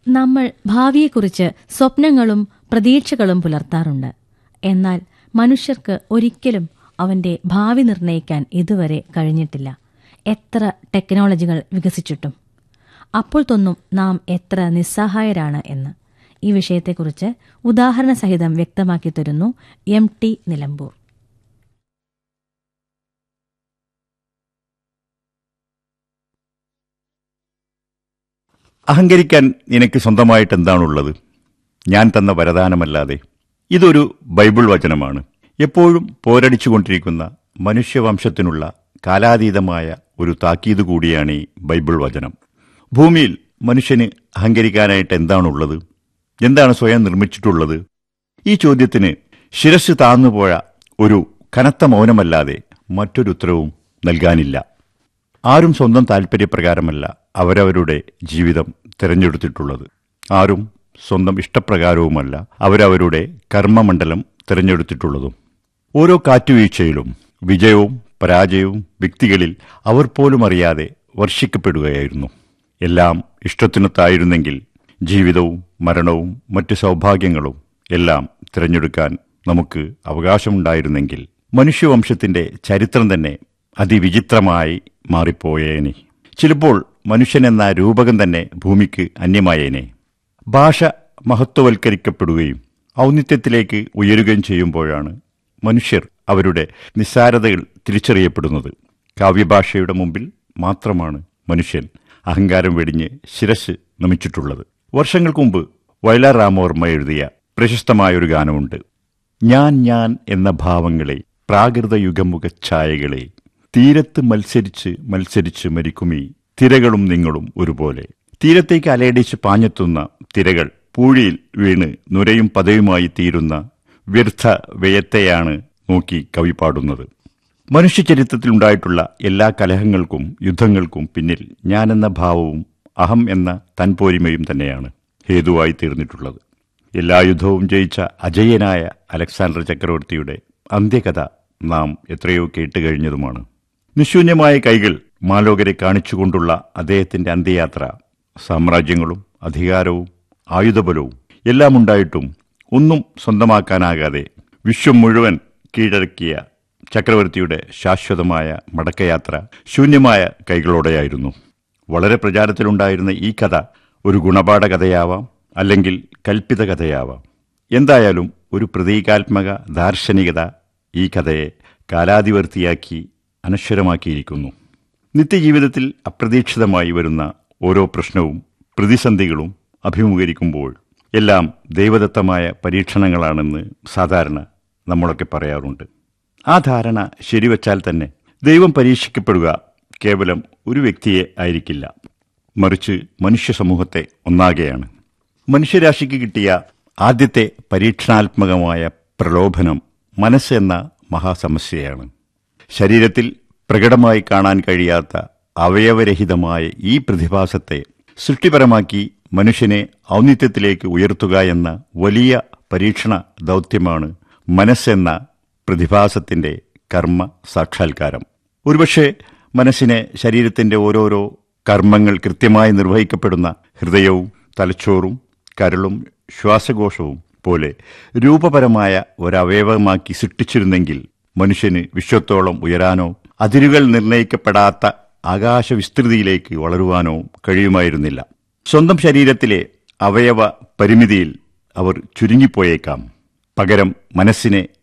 നമ്മൾ ഭാവിയെക്കുറിച്ച് സ്വപ്നങ്ങളും പ്രതീക്ഷകളും പുലർത്താറുണ്ട് എന്നാൽ മനുഷ്യർക്ക് ഒരിക്കലും അവന്റെ ഭാവി നിർണ്ണയിക്കാൻ ഇതുവരെ കഴിഞ്ഞിട്ടില്ല എത്ര ടെക്നോളജികൾ വികസിച്ചിട്ടും അപ്പോൾ തോന്നും നാം എത്ര നിസ്സഹായരാണ് എന്ന് ഈ വിഷയത്തെക്കുറിച്ച് ഉദാഹരണ സഹിതം വ്യക്തമാക്കി തരുന്നു എം ടി നിലമ്പൂർ അഹങ്കരിക്കാൻ നിനക്ക് സ്വന്തമായിട്ട് എന്താണുള്ളത് ഞാൻ തന്ന വരദാനമല്ലാതെ ഇതൊരു ബൈബിൾ വചനമാണ് എപ്പോഴും പോരടിച്ചുകൊണ്ടിരിക്കുന്ന മനുഷ്യവംശത്തിനുള്ള കാലാതീതമായ ഒരു താക്കീത് കൂടിയാണ് ഈ ബൈബിൾ വചനം ഭൂമിയിൽ മനുഷ്യന് അഹങ്കരിക്കാനായിട്ട് എന്താണുള്ളത് എന്താണ് സ്വയം നിർമ്മിച്ചിട്ടുള്ളത് ഈ ചോദ്യത്തിന് ശിരസ് താഴ്ന്നുപോയ ഒരു കനത്ത മൗനമല്ലാതെ മറ്റൊരു ഉത്തരവും നൽകാനില്ല ആരും സ്വന്തം താൽപ്പര്യപ്രകാരമല്ല അവരവരുടെ ജീവിതം തിരഞ്ഞെടുത്തിട്ടുള്ളത് ആരും സ്വന്തം ഇഷ്ടപ്രകാരവുമല്ല അവരവരുടെ കർമ്മമണ്ഡലം തിരഞ്ഞെടുത്തിട്ടുള്ളതും ഓരോ കാറ്റുവീഴ്ചയിലും വിജയവും പരാജയവും വ്യക്തികളിൽ അവർ പോലും അറിയാതെ വർഷിക്കപ്പെടുകയായിരുന്നു എല്ലാം ഇഷ്ടത്തിനൊത്തായിരുന്നെങ്കിൽ ജീവിതവും മരണവും മറ്റ് സൗഭാഗ്യങ്ങളും എല്ലാം തിരഞ്ഞെടുക്കാൻ നമുക്ക് അവകാശമുണ്ടായിരുന്നെങ്കിൽ മനുഷ്യവംശത്തിന്റെ ചരിത്രം തന്നെ അതിവിചിത്രമായി മാറിപ്പോയേനെ ചിലപ്പോൾ മനുഷ്യൻ എന്ന രൂപകം തന്നെ ഭൂമിക്ക് അന്യമായേനെ ഭാഷ മഹത്വവൽക്കരിക്കപ്പെടുകയും ഔന്നിത്യത്തിലേക്ക് ഉയരുകയും ചെയ്യുമ്പോഴാണ് മനുഷ്യർ അവരുടെ നിസ്സാരതകൾ തിരിച്ചറിയപ്പെടുന്നത് കാവ്യഭാഷയുടെ മുമ്പിൽ മാത്രമാണ് മനുഷ്യൻ അഹങ്കാരം വെടിഞ്ഞ് ശിരസ് നമിച്ചിട്ടുള്ളത് വർഷങ്ങൾക്ക് മുമ്പ് വയലാർ രാമവർമ്മ എഴുതിയ പ്രശസ്തമായ ഒരു ഗാനമുണ്ട് ഞാൻ ഞാൻ എന്ന ഭാവങ്ങളെ പ്രാകൃത യുഗമുഖ ഛായകളെ തീരത്ത് മത്സരിച്ച് മത്സരിച്ച് മരിക്കുമീ തിരകളും നിങ്ങളും ഒരുപോലെ തീരത്തേക്ക് അലയടിച്ച് പാഞ്ഞെത്തുന്ന തിരകൾ പൂഴിയിൽ വീണ് നുരയും പതയുമായി തീരുന്ന വ്യർത്ഥ വ്യയത്തെയാണ് നോക്കി കവി പാടുന്നത് മനുഷ്യചരിത്രത്തിലുണ്ടായിട്ടുള്ള എല്ലാ കലഹങ്ങൾക്കും യുദ്ധങ്ങൾക്കും പിന്നിൽ ഞാനെന്ന ഭാവവും അഹം എന്ന തൻപോരിമയും തന്നെയാണ് ഹേതുവായി തീർന്നിട്ടുള്ളത് എല്ലാ യുദ്ധവും ജയിച്ച അജയ്യനായ അലക്സാണ്ടർ ചക്രവർത്തിയുടെ അന്ത്യകഥ നാം എത്രയോ കേട്ടുകഴിഞ്ഞതുമാണ് നിശൂന്യമായ കൈകൾ മാലോകരെ കാണിച്ചുകൊണ്ടുള്ള അദ്ദേഹത്തിന്റെ അന്ത്യയാത്ര സാമ്രാജ്യങ്ങളും അധികാരവും ആയുധബലവും എല്ലാം ഉണ്ടായിട്ടും ഒന്നും സ്വന്തമാക്കാനാകാതെ വിശ്വം മുഴുവൻ കീഴടക്കിയ ചക്രവർത്തിയുടെ ശാശ്വതമായ മടക്കയാത്ര ശൂന്യമായ കൈകളോടെയായിരുന്നു വളരെ പ്രചാരത്തിലുണ്ടായിരുന്ന ഈ കഥ ഒരു ഗുണപാഠ കഥയാവാം അല്ലെങ്കിൽ കൽപ്പിത കഥയാവാം എന്തായാലും ഒരു പ്രതീകാത്മക ദാർശനികത ഈ കഥയെ കാലാതിവർത്തിയാക്കി അനശ്വരമാക്കിയിരിക്കുന്നു നിത്യജീവിതത്തിൽ അപ്രതീക്ഷിതമായി വരുന്ന ഓരോ പ്രശ്നവും പ്രതിസന്ധികളും അഭിമുഖീകരിക്കുമ്പോൾ എല്ലാം ദൈവദത്തമായ പരീക്ഷണങ്ങളാണെന്ന് സാധാരണ നമ്മളൊക്കെ പറയാറുണ്ട് ആ ധാരണ ശരിവച്ചാൽ തന്നെ ദൈവം പരീക്ഷിക്കപ്പെടുക കേവലം ഒരു വ്യക്തിയെ ആയിരിക്കില്ല മറിച്ച് മനുഷ്യ സമൂഹത്തെ ഒന്നാകെയാണ് മനുഷ്യരാശിക്ക് കിട്ടിയ ആദ്യത്തെ പരീക്ഷണാത്മകമായ പ്രലോഭനം മനസ്സ് എന്ന മഹാസമസ്യയാണ് ശരീരത്തിൽ പ്രകടമായി കാണാൻ കഴിയാത്ത അവയവരഹിതമായ ഈ പ്രതിഭാസത്തെ സൃഷ്ടിപരമാക്കി മനുഷ്യനെ ഔന്നിത്യത്തിലേക്ക് ഉയർത്തുക എന്ന വലിയ പരീക്ഷണ ദൗത്യമാണ് മനസ്സെന്ന പ്രതിഭാസത്തിന്റെ കർമ്മ സാക്ഷാത്കാരം ഒരുപക്ഷെ മനസ്സിനെ ശരീരത്തിന്റെ ഓരോരോ കർമ്മങ്ങൾ കൃത്യമായി നിർവഹിക്കപ്പെടുന്ന ഹൃദയവും തലച്ചോറും കരളും ശ്വാസകോശവും പോലെ രൂപപരമായ ഒരവയവമാക്കി സൃഷ്ടിച്ചിരുന്നെങ്കിൽ മനുഷ്യന് വിശ്വത്തോളം ഉയരാനോ അതിരുകൾ നിർണയിക്കപ്പെടാത്ത ആകാശവിസ്തൃതിയിലേക്ക് വളരുവാനോ കഴിയുമായിരുന്നില്ല സ്വന്തം ശരീരത്തിലെ അവയവ പരിമിതിയിൽ അവർ ചുരുങ്ങിപ്പോയേക്കാം പകരം മനസ്സിനെ